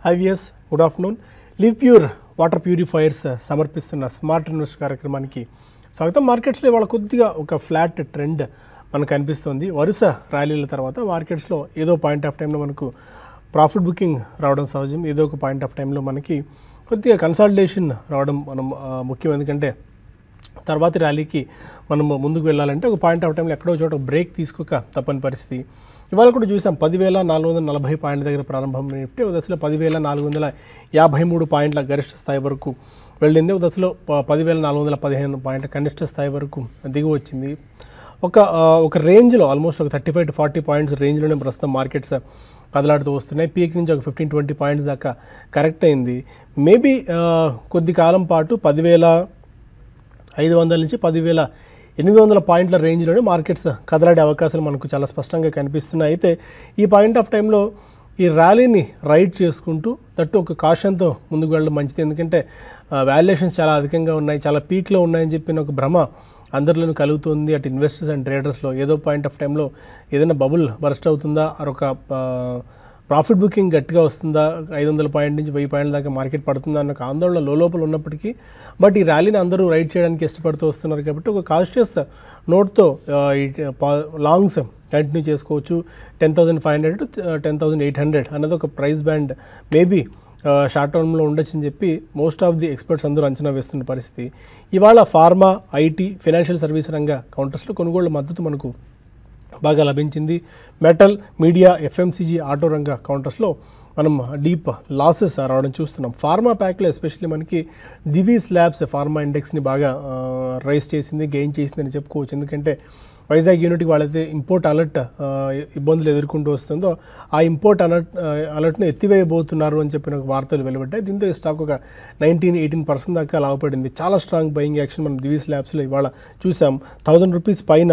IVS good afternoon Livpure water purifiers సమర్పిస్తున్న smart invest కార్యక్రమానికి స్వాగతం మార్కెట్స్లో ఇవాళ కొద్దిగా ఒక ఫ్లాట్ ట్రెండ్ మనకు కనిపిస్తుంది వరుస ర్యాలీల తర్వాత మార్కెట్స్లో ఏదో పాయింట్ ఆఫ్ టైంలో మనకు ప్రాఫిట్ బుకింగ్ రావడం సహజం ఏదో ఒక పాయింట్ ఆఫ్ టైంలో మనకి కొద్దిగా కన్సాలిడేషన్ రావడం మనం ఆ, ముఖ్యం ఎందుకంటే తర్వాతి ర్యాలీకి మనం ముందుకు వెళ్ళాలంటే ఒక పాయింట్ ఆఫ్ టైంలో ఎక్కడో చోట బ్రేక్ తీసుకోక తప్పని పరిస్థితి ఇవాళ కూడా చూసాం పదివేల నాలుగు వందల నలభై పాయింట్ల దగ్గర ప్రారంభమైన నిఫ్టీ ఒక దశలో పదివేల నాలుగు వందల యాభై మూడు పాయింట్ల గరిష్ట స్థాయి వరకు వెళ్ళింది ఒక దశలో ప- పదివేల నాలుగు వందల పదిహేను పాయింట్ల కనిష్ట స్థాయి వరకు దిగి వచ్చింది ఒక ఆ, ఒక రేంజ్లో ఆల్మోస్ట్ ఒక thirty five to forty points రేంజ్లోనే ప్రస్తుతం మార్కెట్స్ కదలాడుతూ వస్తున్నాయి పీక్ నుంచి ఒక ఫిఫ్టీన్ ట్వంటీ పాయింట్స్ దాకా కరెక్ట్ అయింది మేబీ కొద్ది కాలం పాటు పదివేల ఐదు వందల నుంచి పదివేల ఎనిమిది వందల పాయింట్ల రేంజ్లోనే మార్కెట్స్ కదలాడే అవకాశాలు మనకు చాలా స్పష్టంగా కనిపిస్తున్నాయి అయితే ఈ పాయింట్ ఆఫ్ టైంలో ఈ ర్యాలీని రైడ్ చేసుకుంటూ తట్టు ఒక కాషన్తో ముందుకు వెళ్ళడం మంచిది ఎందుకంటే వాల్యుయేషన్స్ చాలా అధికంగా ఉన్నాయి చాలా పీక్లో ఉన్నాయని చెప్పిన ఒక భ్రమ అందరిలోనూ కలుగుతుంది అటు ఇన్వెస్టర్స్ అండ్ ట్రేడర్స్లో ఏదో పాయింట్ ఆఫ్ టైంలో ఏదైనా బబుల్ బర్స్ట్ అవుతుందా అరొక ఆ, ప్రాఫిట్ బుకింగ్ గట్టిగా వస్తుందా ఐదు వందల పాయింట్ నుంచి వెయ్యి పాయింట్ల దాకా మార్కెట్ పడుతుందా అన్న ఒక ఆందోళన లోపల ఉన్నప్పటికీ బట్ ఈ ర్యాలీని అందరూ రైడ్ చేయడానికి ఇష్టపడుతూ వస్తున్నారు కాబట్టి ఒక కాన్షియస్ నోట్తో ఈ పా- లాంగ్స్ కంటిన్యూ చేసుకోవచ్చు ten thousand five hundred to ten thousand eight hundred అన్నది ఒక ప్రైస్ బ్యాండ్ మేబీ షార్ట్ టర్మ్లో ఉండొచ్చు అని చెప్పి మోస్ట్ ఆఫ్ ది ఎక్స్పర్ట్స్ అందరూ అంచనా వేస్తున్న పరిస్థితి ఇవాళ ఫార్మా ఐటీ ఫైనాన్షియల్ సర్వీస్ రంగ కౌంటర్స్లో కొనుగోళ్ల మద్దతు మనకు బాగా లభించింది మెటల్ మీడియా ఎఫ్ఎంసీజీ ఆటో రంగ కౌంటర్స్లో మనం డీప్ లాసెస్ రావడం చూస్తున్నాం ఫార్మా ప్యాక్లో ఎస్పెషల్లీ మనకి దివీ స్లాబ్స్ ఫార్మా ఇండెక్స్ని బాగా రైస్ చేసింది గెయిన్ చేసిందని చెప్పుకోవచ్చు ఎందుకంటే వైజాగ్ యూనిట్కి వాళ్ళైతే ఇంపోర్ట్ అలర్ట్ ఇబ్బందులు ఎదుర్కొంటూ వస్తుందో ఆ ఇంపోర్ట్ అలర్ట్ అలర్ట్ను ఎత్తివేయబోతున్నారు అని చెప్పిన ఒక వార్తలు వెలువడ్డాయి దీంతో ఈ స్టాక్ ఒక నైన్టీన్ ఎయిటీన్ పర్సెంట్ దాకా లాభపడింది చాలా స్ట్రాంగ్ బయింగ్ యాక్షన్ మనం దివీ స్లాబ్స్లో ఇవాళ చూసాం థౌజండ్ రూపీస్ పైన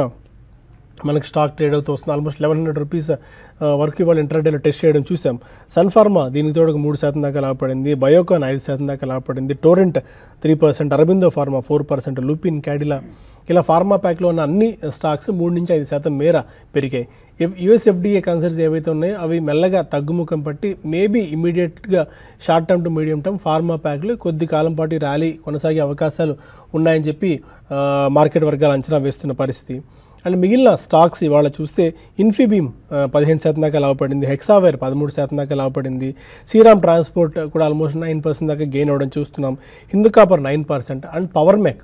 మనకి స్టాక్ ట్రేడ్ అవుతూ వస్తుంది ఆల్మోస్ట్ లెవెన్ హండ్రెడ్ రూపీస్ వరకు ఇవాళ ఇంటర్డేలో టెస్ట్ చేయడం చూసాం సన్ ఫార్మా దీనికి తోడు ఒక మూడు శాతం దాకా లాభపడింది బయోకాన్ ఐదు శాతం దాకా లాభపడింది Torrent three percent Aurobindo pharma four percent Lupin Cadila ఇలా ఫార్మా ప్యాక్లో ఉన్న అన్ని స్టాక్స్ మూడు నుంచి ఐదు శాతం మేర పెరిగాయి యుఎస్ ఎఫ్డిఏ కన్సర్న్స్ ఏవైతే ఉన్నాయో అవి మెల్లగా తగ్గుముఖం పట్టి మేబీ ఇమీడియట్గా short term to medium term pharma ప్యాక్లు కొద్ది కాలం పాటు ఈ ర్యాలీ కొనసాగే అవకాశాలు ఉన్నాయని చెప్పి ఆ, మార్కెట్ వర్గాలు అంచనా వేస్తున్న పరిస్థితి అండ్ మిగిలిన స్టాక్స్ ఇవాళ చూస్తే ఇన్ఫీబీమ్ ఆ, పదిహేను శాతం దాకా లాభపడింది హెక్సావేర్ పదమూడు శాతం దాకా లాభపడింది శ్రీరామ్ ట్రాన్స్పోర్ట్ కూడా ఆల్మోస్ట్ నైన్ పర్సెంట్ దాకా గెయిన్ అవ్వడం చూస్తున్నాం Hindu Copper nine percent and Power Mech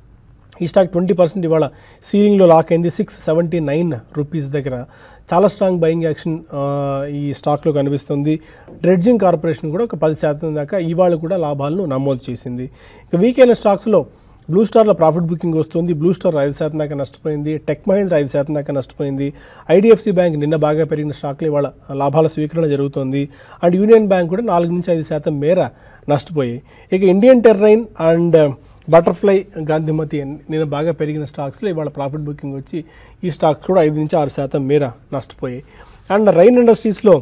ఈ స్టాక్ ట్వంటీ పర్సెంట్ ఇవాళ సీలింగ్లో లాక్ అయింది సిక్స్ సెవెంటీ నైన్ రూపీస్ దగ్గర చాలా స్ట్రాంగ్ బయింగ్ యాక్షన్ ఆ, ఈ స్టాక్లో కనిపిస్తుంది డ్రెడ్జింగ్ కార్పొరేషన్ కూడా ఒక పది శాతం దాకా ఇవాళ కూడా లాభాలను నమోదు చేసింది ఇక వీక్ అయిన స్టాక్స్లో బ్లూ స్టార్లో ప్రాఫిట్ బుకింగ్ వస్తుంది బ్లూ స్టార్ ఐదు శాతం దాకా నష్టపోయింది టెక్ మహీంద్ర ఐదు శాతం దాకా నష్టపోయింది ఐడిఎఫ్సి బ్యాంక్ నిన్న బాగా పెరిగిన స్టాక్లు ఇవాళ లాభాల స్వీకరణ జరుగుతోంది అండ్ యూనియన్ బ్యాంక్ కూడా నాలుగు నుంచి ఐదు శాతం మేర నష్టపోయాయి ఇక ఇండియన్ టెర్రైన్ అండ్ బటర్ఫ్లై గాంధీమతి నిన్న బాగా పెరిగిన స్టాక్స్లో ఇవాళ ప్రాఫిట్ బుకింగ్ వచ్చి ఈ స్టాక్స్ కూడా ఐదు నుంచి ఆరు శాతం మేర నష్టపోయాయి అండ్ రైన్ ఇండస్ట్రీస్లో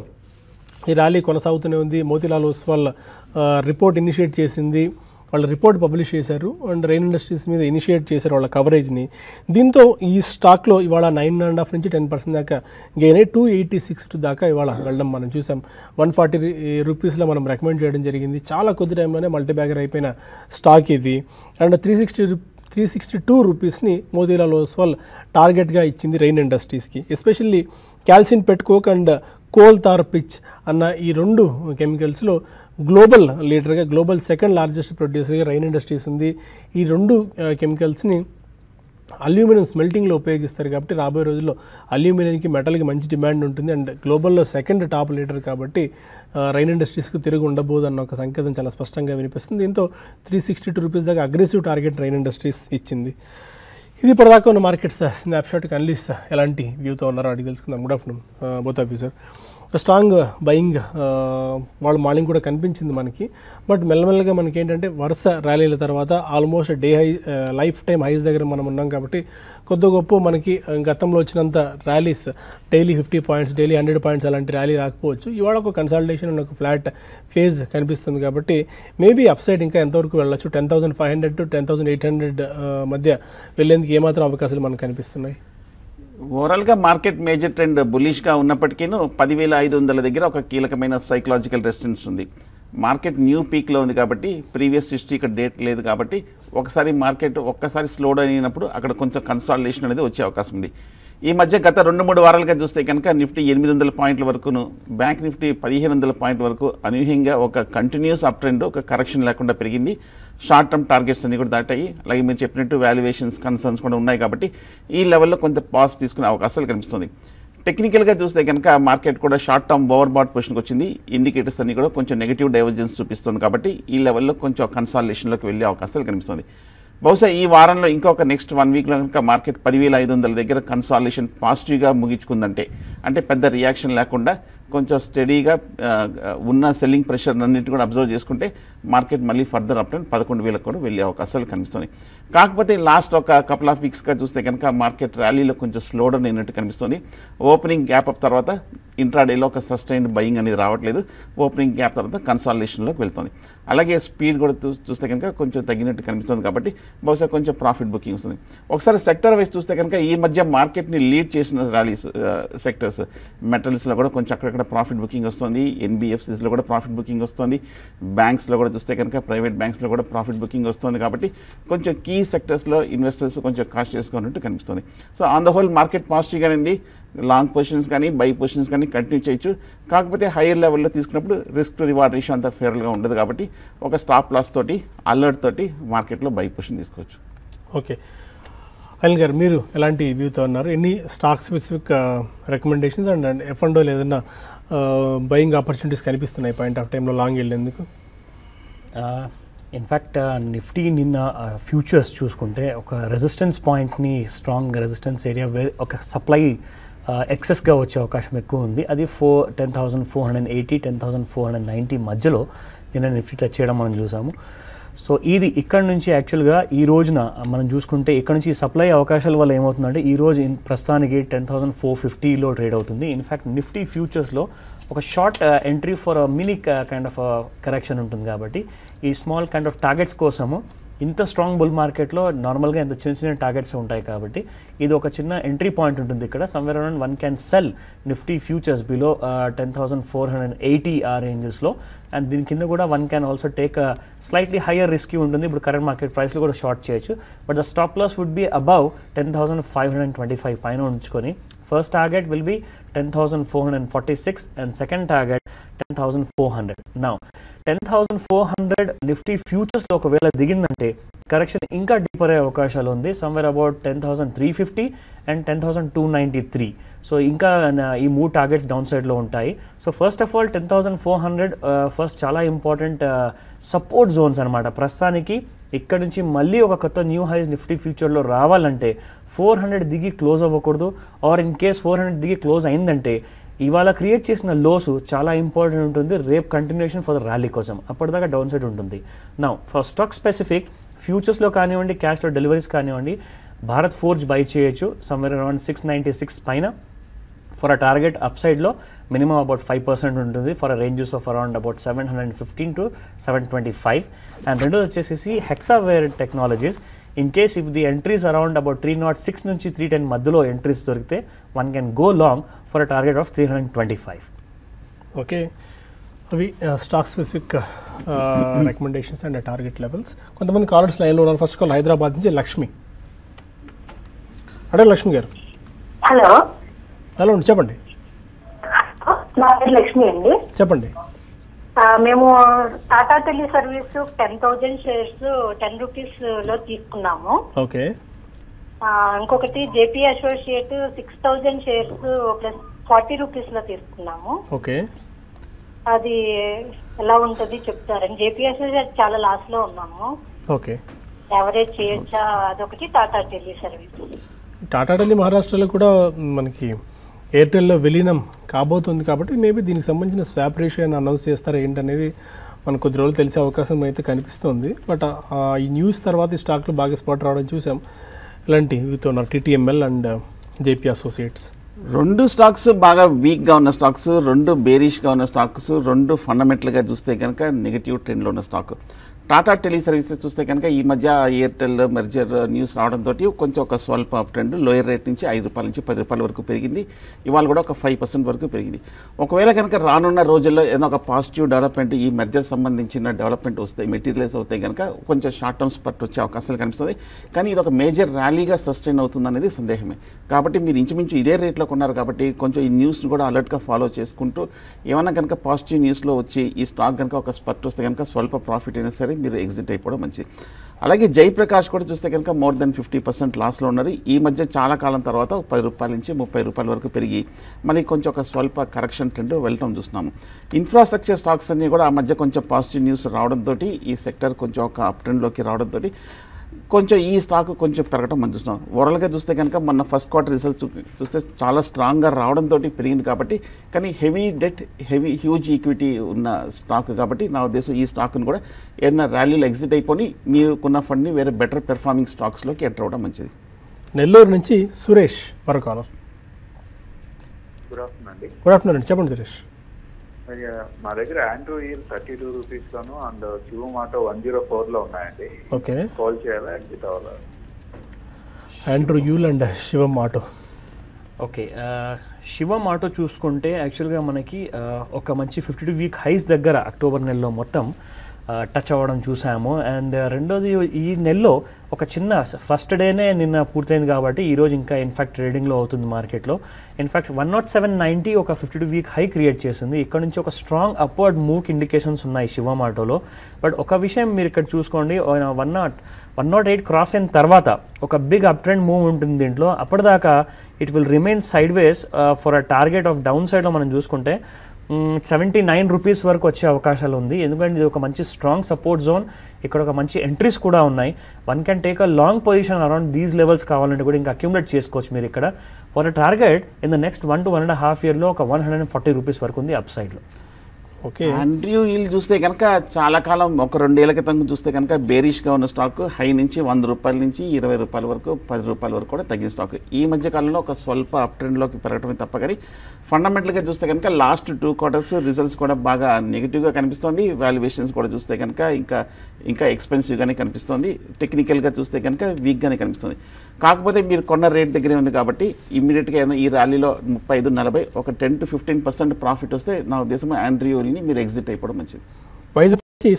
ఈ ర్యాలీ కొనసాగుతూనే ఉంది మోతీలాల్ ఓస్వాల్ ఆ, రిపోర్ట్ ఇనిషియేట్ చేసింది వాళ్ళు రిపోర్ట్ పబ్లిష్ చేశారు అండ్ రైన్ ఇండస్ట్రీస్ మీద ఇనిషియేట్ చేశారు వాళ్ళ కవరేజ్ని దీంతో ఈ స్టాక్లో ఇవాళ నైన్ అండ్ హాఫ్ నుంచి టెన్ పర్సెంట్ దాకా గెయిన్ అయ్యి టూ ఎయిటీ సిక్స్ దాకా ఇవాళ వెళ్ళడం మనం చూసాం వన్ ఫార్టీ రూపీస్లో మనం రికమెండ్ చేయడం జరిగింది చాలా కొద్ది టైంలోనే మల్టీ బ్యాగర్ అయిపోయిన స్టాక్ ఇది and three sixty three sixty two రూపీస్ని మోతీలాల్ ఓస్వాల్ టార్గెట్గా ఇచ్చింది రైన్ ఇండస్ట్రీస్కి especially calcined petcoke and coal tar pitch అన్న ఈ రెండు కెమికల్స్లో గ్లోబల్ లీడర్గా గ్లోబల్ సెకండ్ లార్జెస్ట్ ప్రొడ్యూసర్గా రైన్ ఇండస్ట్రీస్ ఉంది ఈ రెండు కెమికల్స్ని అల్యూమినియం స్మెల్టింగ్లో ఉపయోగిస్తారు కాబట్టి రాబోయే రోజుల్లో అల్యూమినియంకి మెటల్కి మంచి డిమాండ్ ఉంటుంది అండ్ గ్లోబల్లో సెకండ్ టాప్ లీడర్ కాబట్టి ఆ, రైన్ ఇండస్ట్రీస్కు తిరిగి ఉండబోదు అన్న ఒక సంకేతం చాలా స్పష్టంగా వినిపిస్తుంది దీంతో త్రీ సిక్స్టీ టూ రూపీస్ దాకా అగ్రెసివ్ టార్గెట్ రైన్ ఇండస్ట్రీస్ ఇచ్చింది ఇది ఇప్పటిదాకా ఉన్న మార్కెట్స్ స్నాప్షాట్ అనలిస్ట్ ఎలాంటి వ్యూతో ఉన్నారో అడిగి తెలుసుకుందాం good afternoon both of sir strong buying వాళ్ళ మార్నింగ్ కూడా కనిపించింది మనకి బట్ మెల్లమెల్లగా మనకి ఏంటంటే వరుస ర్యాలీల తర్వాత almost day high lifetime highs దగ్గర మనం ఉన్నాం కాబట్టి కొద్ది గొప్ప మనకి ఆ, గతంలో వచ్చినంత rallies daily fifty points daily hundred points అలాంటి ర్యాలీ రాకపోవచ్చు ఇవాళ ఒక కన్సల్టేషన్ ఒక ఫ్లాట్ ఫేజ్ కనిపిస్తుంది కాబట్టి మేబీ అప్ సైడ్ ఇంకా ఎంతవరకు వెళ్ళొచ్చు ten thousand five hundred to ten thousand eight hundred మధ్య వెళ్ళేందుకు ఏమాత్రం అవకాశాలు మనకు కనిపిస్తున్నాయి ఓవరాల్గా మార్కెట్ మేజర్ ట్రెండ్ బులిష్గా ఉన్నప్పటికీ పదివేల ఐదు వందల దగ్గర ఒక కీలకమైన సైకలాజికల్ రెసిస్టెన్స్ ఉంది మార్కెట్ న్యూ పీక్లో ఉంది కాబట్టి ప్రీవియస్ హిస్టరీ ఇక్కడ డేట్ లేదు కాబట్టి ఒకసారి మార్కెట్ ఒక్కసారి స్లో డౌన్ అయినప్పుడు అక్కడ కొంచెం కన్సాలిడేషన్ అనేది వచ్చే అవకాశం ఉంది ఈ మధ్య గత రెండు మూడు వారాలుగా చూస్తే కనుక నిఫ్టీ ఎనిమిది వందల పాయింట్ల వరకును బ్యాంక్ నిఫ్టీ పదిహేను వందల పాయింట్ వరకు అనూహ్యంగా ఒక కంటిన్యూస్ అప్ ట్రెండ్ ఒక కరెక్షన్ లేకుండా పెరిగింది షార్ట్ టర్మ్ టార్గెట్స్ అన్ని కూడా దాటాయి అలాగే మీరు చెప్పినట్టు వాల్యుయేషన్స్ కన్సర్న్స్ కూడా ఉన్నాయి కాబట్టి ఈ లెవెల్లో కొంత పాస్ తీసుకునే అవకాశాలు కనిపిస్తుంది టెక్నికల్గా చూస్తే కనుక మార్కెట్ కూడా షార్ట్ టర్మ్ ఓవర్ బాట్ పొజిషన్కి వచ్చింది ఇండికేటర్స్ అన్ని కూడా కొంచెం నెగిటివ్ డైవర్జెన్స్ చూపిస్తుంది కాబట్టి ఈ లెవెల్లో కొంచెం కన్సాలిడేషన్లోకి వెళ్ళే అవకాశాలు కనిపిస్తుంది బహుశా ఈ వారంలో ఇంకొక నెక్స్ట్ వన్ వీక్లో కనుక మార్కెట్ పదివేల ఐదు వందల దగ్గర కన్సాలిడేషన్ పాజిటివ్గా ముగించుకుందంటే అంటే పెద్ద రియాక్షన్ లేకుండా కొంచెం స్టడీగా ఆ, ఉన్న సెల్లింగ్ ప్రెషర్ అన్నింటి కూడా అబ్జర్వ్ చేసుకుంటే మార్కెట్ మళ్ళీ ఫర్దర్ అప్ ట్రెండ్ పదకొండు వేలకు కూడా వెళ్ళే అవకాశాలు కనిపిస్తుంది కాకపోతే లాస్ట్ ఒక కపుల్ ఆఫ్ వీక్స్గా చూస్తే కనుక మార్కెట్ ర్యాలీలో కొంచెం స్లో డౌన్ అయినట్టు కనిపిస్తుంది ఓపెనింగ్ గ్యాప్ అప్ తర్వాత ఇంట్రాడేలో ఒక సస్టైన్డ్ బయింగ్ అనేది రావట్లేదు ఓపెనింగ్ గ్యాప్ తర్వాత కన్సాలిడేషన్లోకి వెళ్తుంది అలాగే స్పీడ్ కూడా చూ- చూస్తే కనుక కొంచెం తగ్గినట్టు కనిపిస్తుంది కాబట్టి బహుశా కొంచెం ప్రాఫిట్ బుకింగ్ వస్తుంది ఒకసారి సెక్టర్ వైజ్ చూస్తే కనుక ఈ మధ్య మార్కెట్ని లీడ్ చేసిన ర్యాలీస్ సెక్టర్స్ మెటల్స్లో కూడా కొంచెం అక్కడక్కడ ప్రాఫిట్ బుకింగ్ వస్తుంది ఎన్బిఎఫ్సిస్లో కూడా ప్రాఫిట్ బుకింగ్ వస్తుంది బ్యాంక్స్లో కూడా చూస్తే కనుక ప్రైవేట్ బ్యాంక్స్లో కూడా ప్రాఫిట్ బుకింగ్ వస్తుంది కాబట్టి కొంచెం కీ సెక్టర్స్లో ఇన్వెస్టర్స్ కొంచెం కాస్ట్ చేసుకున్నట్టు కనిపిస్తుంది so on the whole market పాజిటివ్గానే ఉంది లాంగ్ పొజిషన్స్ కానీ బై పొజిషన్స్ కానీ కంటిన్యూ చేయొచ్చు కాకపోతే హైయర్ లెవెల్లో తీసుకున్నప్పుడు రిస్క్ టు రివార్డ్ రేషియో అంత ఫేవర్గా ఉండదు కాబట్టి ఒక స్టాప్ లాస్ తోటి అలర్ట్ తోటి మార్కెట్లో బై పొజిషన్ తీసుకోవచ్చు ఓకే అనిల్ గారు మీరు ఎలాంటి వ్యూతో ఉన్నారు ఎన్ని stock specific recommendations and F and ఏదైనా బయింగ్ ఆపర్చునిటీస్ కనిపిస్తున్నాయి పాయింట్ ఆఫ్ టైంలో లాంగ్ వెళ్ళేందుకు ఇన్ఫ్యాక్ట్ నిఫ్టీ నిన్న ఫ్యూచర్స్ చూసుకుంటే ఒక రెసిస్టెన్స్ పాయింట్ని స్ట్రాంగ్ రెసిస్టెన్స్ ఏరియా ఒక సప్లై ఎక్సెస్గా వచ్చే అవకాశం ఎక్కువ ఉంది అది four ten thousand four hundred eighty ten thousand four hundred ninety మధ్యలో నిన్న నిఫ్టీ టచ్ చేయడం మనం చూసాము సో ఇది ఇక్కడ నుంచి యాక్చువల్గా ఈ రోజున మనం చూసుకుంటే ఇక్కడ నుంచి సప్లై అవకాశాల వల్ల ఏమవుతుందంటే ఈ రోజు ఇన్- ప్రస్తుతానికి టెన్ థౌసండ్ ఫోర్ ఫిఫ్టీలో ట్రేడ్ అవుతుంది ఇన్ఫ్యాక్ట్ నిఫ్టీ ఫ్యూచర్స్లో ఒక short entry for mini kind of correction ఉంటుంది కాబట్టి ఈ స్మాల్ కైండ్ ఆఫ్ టార్గెట్స్ కోసము ఇంత స్ట్రాంగ్ బుల్ మార్కెట్లో నార్మల్గా ఇంత చిన్న చిన్న టార్గెట్స్ ఉంటాయి కాబట్టి ఇది ఒక చిన్న ఎంట్రీ పాయింట్ ఉంటుంది ఇక్కడ somewhere around one can sell Nifty futures below ten thousand four hundred eighty ఆ రేంజెస్లో అండ్ దీని కింద కూడా one can also take slightly higher risk ఉంటుంది ఇప్పుడు కరెంట్ మార్కెట్ ప్రైస్లో కూడా షార్ట్ చేయొచ్చు but the stop loss would be above ten thousand five hundred twenty five పైన ఉంచుకొని first target will be ten thousand four hundred forty six and second target ten thousand four hundred నా ten thousand four hundred Nifty ఫ్యూచర్స్లో ఒకవేళ దిగిందంటే correction ఇంకా deeper అయ్యే అవకాశాలు ఉంది somewhere about ten thousand three fifty and ten thousand two ninety three so ఇంకా నా- ఈ మూడు టార్గెట్స్ డౌన్ సైడ్లో ఉంటాయి so first of all ten thousand four hundred first చాలా ఇంపార్టెంట్ సపోర్ట్ జోన్స్ అనమాట ప్రస్తుతానికి ఇక్కడ నుంచి మళ్ళీ ఒక కొత్త న్యూ హైస్ నిఫ్టీ ఫ్యూచర్లో రావాలంటే ఫోర్ హండ్రెడ్ దిగి క్లోజ్ అవ్వకూడదు or in case four hundred దిగి క్లోజ్ అయిందంటే ఇవాళ క్రియేట్ చేసిన లోసు చాలా ఇంపార్టెంట్ ఉంటుంది రేపు కంటిన్యూషన్ ఫర్ ద ర్యాలీ కోసం అప్పటిదాకా డౌన్ సైడ్ ఉంటుంది నా ఫర్ స్టాక్ స్పెసిఫిక్ ఫ్యూచర్స్లో కానివ్వండి క్యాష్లో డెలివరీస్ కానివ్వండి భారత్ ఫోర్జ్ బై చేయొచ్చు somewhere around six ninety six పైన ఫర్ అ టార్గెట్ అప్ సైడ్లో మినిమం అబౌట్ ఫైవ్ పర్సెంట్ ఉంటుంది for a ranges of around about seven hundred fifteen to seven twenty five and రెండోది వచ్చేసి Hexaware Technologies in case if the entries around about three not six నుంచి three ten మధ్యలో entries దొరికితే one can go long for a target of three hundred twenty five okay అవి stock specific recommendations and target levels కొంతమంది callers లైన్లో ఉన్నారు first call Hyderabad నుంచి లక్ష్మి అడే లక్ష్మి గారు హలో హలో అండి చెప్పండి నా పేరు లక్ష్మి అండి చెప్పండి ఆ, మేము Tata Tele Service ten thousand shares ten rupees లో తీసుకున్నాము ఓకే ఆ, ఇంకొకటి JP Associate six thousand shares plus forty rupees లో తీసుకున్నాము ఓకే అది ఎలా ఉంటది చెప్తారని జేపీ అసోసియేట్ చాలా లాస్ లో ఉన్నాము ఓకే ఎవరేజ్ చేయొచ్చా అదొకటి టాటా టెలి సర్వీస్ టాటా టెలి మహారాష్ట్రలో కూడా మనకి ఎయిర్టెల్లో విలీనం కాబోతుంది కాబట్టి మేబీ దీనికి సంబంధించిన స్వాప్ రేషియో అని అనౌన్స్ చేస్తారా ఏంటనేది మనకు కొద్ది రోజులు తెలిసే అవకాశం అయితే కనిపిస్తుంది బట్ ఆ, ఈ న్యూస్ తర్వాత ఈ స్టాక్లో బాగా స్పాట్ రావడం చూసాం ఇలాంటి వీతో ఉన్నారు టీటీఎంఎల్ అండ్ జేపీ అసోసియేట్స్ రెండు స్టాక్స్ బాగా వీక్గా ఉన్న స్టాక్స్ రెండు బేరిష్గా ఉన్న స్టాక్స్ రెండు ఫండమెంటల్గా చూస్తే కనుక నెగిటివ్ ట్రెండ్లో ఉన్న స్టాక్ టాటా టెలి సర్వీసెస్ చూస్తే కనుక ఈ మధ్య ఎయిర్టెల్ మెర్జర్ న్యూస్ రావడంతో కొంచెం ఒక స్వల్ప అప్ ట్రెండ్ లోయర్ రేట్ నుంచి ఐదు రూపాయల నుంచి పది రూపాయల వరకు పెరిగింది ఇవాళ కూడా ఒక ఫైవ్ పర్సెంట్ వరకు పెరిగింది ఒకవేళ కనుక రానున్న రోజుల్లో ఏదైనా ఒక పాజిటివ్ డెవలప్మెంట్ ఈ మెర్జర్ సంబంధించిన డెవలప్మెంట్ వస్తాయి మెటీరియల్స్ అవుతాయి కనుక కొంచెం షార్ట్ టర్మ్ స్పట్ వచ్చే అవకాశాలు కనిపిస్తుంది కానీ ఇది ఒక మేజర్ ర్యాలీగా సస్టైన్ అవుతుంది అనేది సందేహమే కాబట్టి మీరు ఇంచుమించు ఇదే రేట్లో కొన్నారు కాబట్టి కొంచెం ఈ న్యూస్ని కూడా అలర్ట్గా ఫాలో చేసుకుంటూ ఏమైనా కనుక పాజిటివ్ న్యూస్లో వచ్చి ఈ స్టాక్ కనుక ఒక స్పట్ వస్తే కనుక స్వల్ప ప్రాఫిట్ అయినా సరే మీరు ఎగ్జిట్ అయిపోవడం మంచిది అలాగే జయప్రకాష్ కూడా చూస్తే కనుక మోర్ దెన్ ఫిఫ్టీ పర్సెంట్ లాస్లో ఉన్నారు ఈ మధ్య చాలా కాలం తర్వాత ఒక పది రూపాయల నుంచి ముప్పై రూపాయల వరకు పెరిగి మళ్ళీ కొంచెం ఒక స్వల్ప కరెక్షన్ ట్రెండ్ వెళ్ళటం చూస్తున్నాము ఇన్ఫ్రాస్ట్రక్చర్ స్టాక్స్ అన్నీ కూడా ఆ మధ్య కొంచెం పాజిటివ్ న్యూస్ రావడంతో ఈ సెక్టర్ కొంచెం ఒక అప్ ట్రెండ్లోకి రావడంతో కొంచెం ఈ స్టాక్ కొంచెం పెరగడం మనం చూస్తున్నాం ఓవరాల్గా చూస్తే కనుక మొన్న ఫస్ట్ క్వార్టర్ రిజల్ట్ చూస్తే చాలా స్ట్రాంగ్గా రావడంతో పెరిగింది కాబట్టి కానీ heavy debt heavy huge equity ఉన్న స్టాక్ కాబట్టి నా ఉద్దేశం ఈ స్టాక్ను కూడా ఏదైనా ర్యాలీలో ఎగ్జిట్ అయిపోయి మీకున్న ఫండ్ని వేరే బెటర్ పెర్ఫార్మింగ్ స్టాక్స్లోకి ఎంటర్ అవ్వడం మంచిది నెల్లూరు నుంచి సురేష్ మరో కాలర్ గుడ్ ఆఫ్టర్నూన్ అండి గుడ్ ఆఫ్టర్నూన్ అండి చెప్పండి సురేష్ మరి, మా దగ్గర Andrew Yule thirty two rupees లోను and Shivam Auto one zero four లో ఉన్నాయండి ఓకే కాల్ చేయాలా ఎగ్జిట్ అవ్వాలా Andrew Yule and Shivam Auto okay ఆ, శివం ఆటో చూసుకుంటే యాక్చువల్గా మనకి ఆ, ఒక మంచి ఫిఫ్టీ టూ వీక్ హైస్ దగ్గర అక్టోబర్ నెలలో మొత్తం టచ్ అవ్వడం చూసాము అండ్ రెండోది ఈ నెలలో ఒక చిన్న ఫస్ట్ డేనే నిన్న పూర్తయింది కాబట్టి ఈరోజు ఇంకా ఇన్ఫాక్ట్ ట్రేడింగ్లో అవుతుంది మార్కెట్లో in fact one not seven ninety ఒక fifty two week high create చేసింది ఇక్కడ నుంచి ఒక స్ట్రాంగ్ అప్వర్డ్ మూవ్కి ఇండికేషన్స్ ఉన్నాయి శివం ఆటోలో బట్ ఒక విషయం మీరు ఇక్కడ చూసుకోండి one not one not eight cross అయిన తర్వాత ఒక బిగ్ అప్ ట్రెండ్ మూవ్ ఉంటుంది దీంట్లో అప్పటిదాకా it will remain sideways for a target of down సైడ్లో మనం చూసుకుంటే సెవెంటీ నైన్ రూపీస్ వరకు వచ్చే అవకాశాలు ఉంది ఎందుకంటే ఇది ఒక మంచి స్ట్రాంగ్ సపోర్ట్ జోన్ ఇక్కడ ఒక మంచి ఎంట్రీస్ కూడా ఉన్నాయి one can take a long position around these levels కావాలంటే కూడా ఇంకా అక్యుములేట్ చేసుకోవచ్చు మీరు ఇక్కడ for a target in the next one to one and half ఇయర్లో ఒక one hundred and forty rupees వరకు ఉంది అప్ సైడ్లో ఓకే ఆండ్రూ ఈల్ చూస్తే కనుక చాలా కాలం ఒక రెండేళ్ల క్రితం చూస్తే కనుక బేరిష్గా ఉన్న స్టాక్ హై నుంచి వంద రూపాయల నుంచి ఇరవై రూపాయల వరకు పది రూపాయల వరకు కూడా తగ్గిన స్టాక్ ఈ మధ్య కాలంలో ఒక స్వల్ప అప్ ట్రెండ్లోకి పెరగడమే తప్ప కానీ ఫండమెంటల్గా చూస్తే కనుక లాస్ట్ టూ క్వార్టర్స్ రిజల్ట్స్ కూడా బాగా నెగిటివ్గా కనిపిస్తుంది వాల్యుయేషన్స్ కూడా చూస్తే కనుక ఇంకా ఇంకా ఎక్స్పెన్సివ్గానే కనిపిస్తుంది టెక్నికల్గా చూస్తే కనుక వీక్గానే కనిపిస్తుంది కాకపోతే మీరు కొన్న రేట్ దగ్గరే ఉంది కాబట్టి ఇమీడియట్గా ఏదైనా ఈ ర్యాలీలో ముప్పై ఐదు నలభై ఒక ten to fifteen percent profit వస్తే నా ఉద్దేశం ఆండ్రియోల్ని మీరు ఎగ్జిట్ అయిపోవడం మంచిది వైజాగ్ నుంచి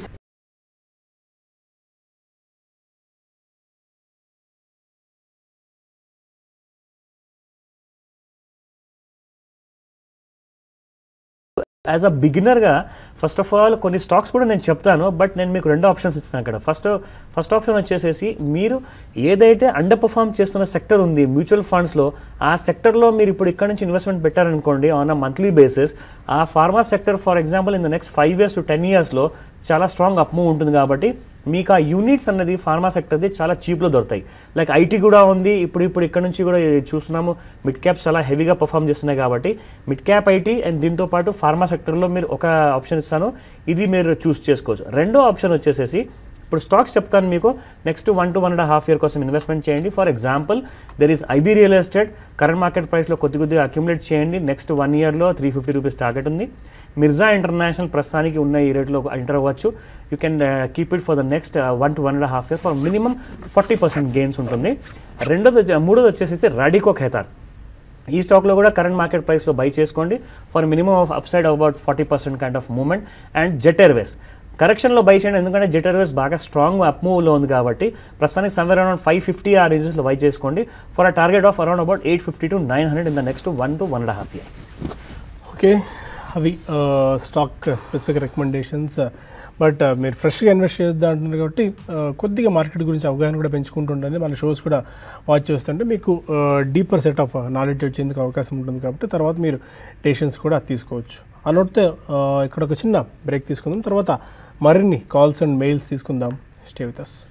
యాజ్ అ బిగినర్గా ఫస్ట్ ఆఫ్ ఆల్ కొన్ని స్టాక్స్ కూడా నేను చెప్తాను బట్ నేను మీకు రెండు ఆప్షన్స్ ఇస్తాను అక్కడ ఫస్ట్ ఫస్ట్ ఆప్షన్ వచ్చేసేసి మీరు ఏదైతే అండర్ పర్ఫామ్ చేస్తున్న సెక్టర్ ఉంది మ్యూచువల్ ఫండ్స్లో ఆ సెక్టర్లో మీరు ఇప్పుడు ఇక్కడ నుంచి ఇన్వెస్ట్మెంట్ పెట్టారనుకోండి ఆన్ అ మంత్లీ బేసిస్ ఆ pharma sector for example in the next five years to టెన్ ఇయర్స్లో చాలా స్ట్రాంగ్ అప్ మూవ్ ఉంటుంది కాబట్టి మీకు ఆ యూనిట్స్ అన్నది ఫార్మా సెక్టర్ది చాలా చీప్లో దొరుకుతాయి లైక్ ఐటీ కూడా ఉంది ఇప్పుడు ఇప్పుడు ఇక్కడ నుంచి కూడా చూస్తున్నాము మిడ్ క్యాప్స్ చాలా హెవీగా పర్ఫామ్ చేస్తున్నాయి కాబట్టి మిడ్ క్యాప్ ఐటీ అండ్ దీంతో పాటు ఫార్మా సెక్టర్లో మీరు ఒక ఆప్షన్ ఇస్తాను ఇది మీరు చూస్ చేసుకోవచ్చు రెండో ఆప్షన్ వచ్చేసేసి ఇప్పుడు స్టాక్స్ చెప్తాను మీకు next one to one and half year కోసం ఇన్వెస్ట్మెంట్ చేయండి for example there is IB real estate current market ప్రైస్లో కొద్ది కొద్దిగా అక్యుములేట్ చేయండి నెక్స్ట్ వన్ ఇయర్లో త్రీ ఫిఫ్టీ రూపీస్ టార్గెట్ ఉంది మిర్జా ఇంటర్నేషనల్ ప్రస్తుతానికి ఉన్న ఈ రేట్లో ఎంటర్ అవ్వచ్చు you can keep it for the next one to one and half year for minimum forty percent gains ఉంటుంది రెండోది వచ్చే- మూడోది వచ్చేసి రాడికో ఖేతార్ ఈ స్టాక్లో కూడా కరెంట్ మార్కెట్ ప్రైస్లో బై చేసుకోండి for minimum of upside about forty percent kind of moment and Jet Airways కరెక్షన్లో బై చేయండి ఎందుకంటే జెట్ ఎయిర్వేస్ బాగా స్ట్రాంగ్ అప్ మూవ్లో ఉంది కాబట్టి ప్రస్తుతానికి సమ్వేర్ అరౌండ్ ఫైవ్ ఫిఫ్టీ ఆ రేంజెస్లో బై చేసుకోండి for a target of around about eight fifty to nine hundred in the next one to one and half year okay అవి స్టాక్ స్పెసిఫిక్ రికమెండేషన్స్ బట్ మీరు ఫ్రెష్గా ఇన్వెస్ట్ చేద్దాం అంటున్నారు కాబట్టి ఆ, కొద్దిగా మార్కెట్ గురించి అవగాహన కూడా పెంచుకుంటుండండి మన షోస్ కూడా వాచ్ చేస్తుంటే మీకు డీపర్ సెట్ ఆఫ్ నాలెడ్జ్ వచ్చేందుకు అవకాశం ఉంటుంది కాబట్టి తర్వాత మీరు డెసిషన్స్ కూడా తీసుకోవచ్చు అన్నట్టు ఇక్కడ ఒక చిన్న బ్రేక్ తీసుకుందాం తర్వాత మరిన్ని కాల్స్ అండ్ మెయిల్స్ తీసుకుందాం స్టే విత్ అస్